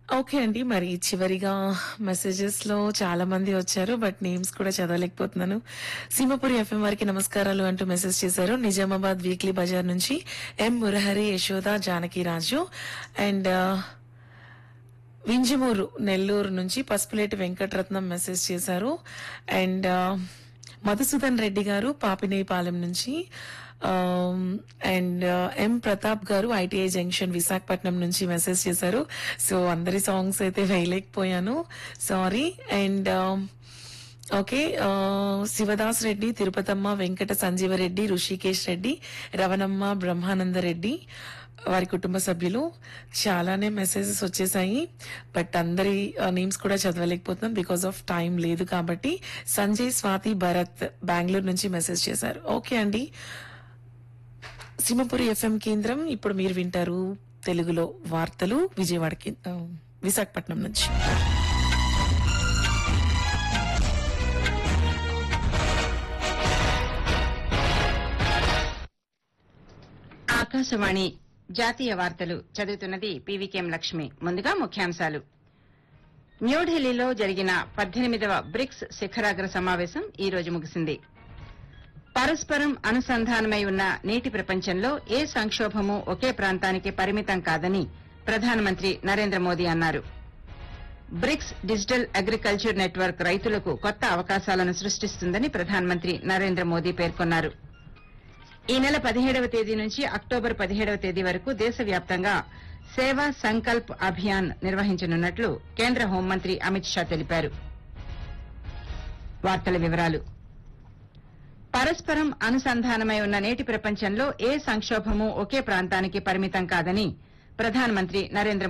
okay అండి మరి చివరిగా మెసేజెస్ లో చాలా మంది వచ్చారు బట్ నేమ్స్ కూడా చదవలేకపోతున్నాను సీమపురి ఎఫ్ఎం వారికి నమస్కారాలు అంటూ మెసేజ్ చేశారు నిజామాబాద్ వీక్లీ బజార్ నుంచి ఎం మురహరి యశోద జానకి రాజు అండ్ వింజమూరు నెల్లూరు నుంచి పసుపులేటి వెంకటరత్నం మెసేజ్ చేశారు అండ్ మధుసూదన్ రెడ్డి గారు పాపినేపాలెం నుంచి అండ్ ఎం ప్రతాప్ గారు ఐటీఐ జంక్షన్ విశాఖపట్నం నుంచి మెసేజ్ చేశారు సో అందరి సాంగ్స్ అయితే వేయలేకపోయాను సారీ అండ్ ఓకే ఆ, శివదాస్ రెడ్డి తిరుపతమ్మ వెంకట సంజీవరెడ్డి ఋషికేష్ రెడ్డి రవణమ్మ బ్రహ్మానంద రెడ్డి వారి కుటుంబ సభ్యులు చాలానే మెసేజెస్ వచ్చేసాయి బట్ అందరి నేమ్స్ కూడా చదవలేకపోతున్నాం బికాస్ ఆఫ్ టైం లేదు కాబట్టి సంజయ్ స్వాతి భరత్ బెంగళూరు నుంచి మెసేజ్ చేశారు ఓకే అండి సింహపురి ఎఫ్ఎం కేంద్రం ఇప్పుడు మీరు వింటారు తెలుగులో వార్తలు విజయవాడ కే- ఆ, విశాఖపట్నం నుంచి ఆకాశవాణి జాతీయ వార్తలు చదువుతున్నది పీవీకేఎం లక్ష్మి ముందుగా ముఖ్యాంశాలు న్యూఢిల్లీలో జరిగిన పద్దెనిమిదవ బ్రిక్స్ శిఖరాగ్ర సమావేశం ఈ రోజు ముగిసింది పరస్పరం అనుసంధానమై ఉన్న నేటి ప్రపంచంలో ఏ సంక్షోభమూ ఒకే ప్రాంతానికి పరిమితం కాదని ప్రధానమంత్రి నరేంద్ర మోదీ అన్నారు బ్రిక్స్ డిజిటల్ అగ్రికల్చర్ నెట్వర్క్ రైతులకు కొత్త అవకాశాలను సృష్టిస్తుందని ప్రధానమంత్రి నరేంద్ర మోదీ పేర్కొన్నారు ఈ నెల పదిహేడవ తేదీ నుంచి అక్టోబర్ పదిహేడవ తేదీ వరకు దేశవ్యాప్తంగా సేవా సంకల్ప్ అభియాన్ నిర్వహించనున్నట్లు కేంద్ర హోంమంత్రి అమిత్ షా తెలిపారు వార్తల వివరాలు పరస్పరం అనుసంధానమై ఉన్న నేటి ప్రపంచంలో ఏ సంక్షోభమూ ఒకే ప్రాంతానికి పరిమితం కాదని ప్రధానమంత్రి నరేంద్ర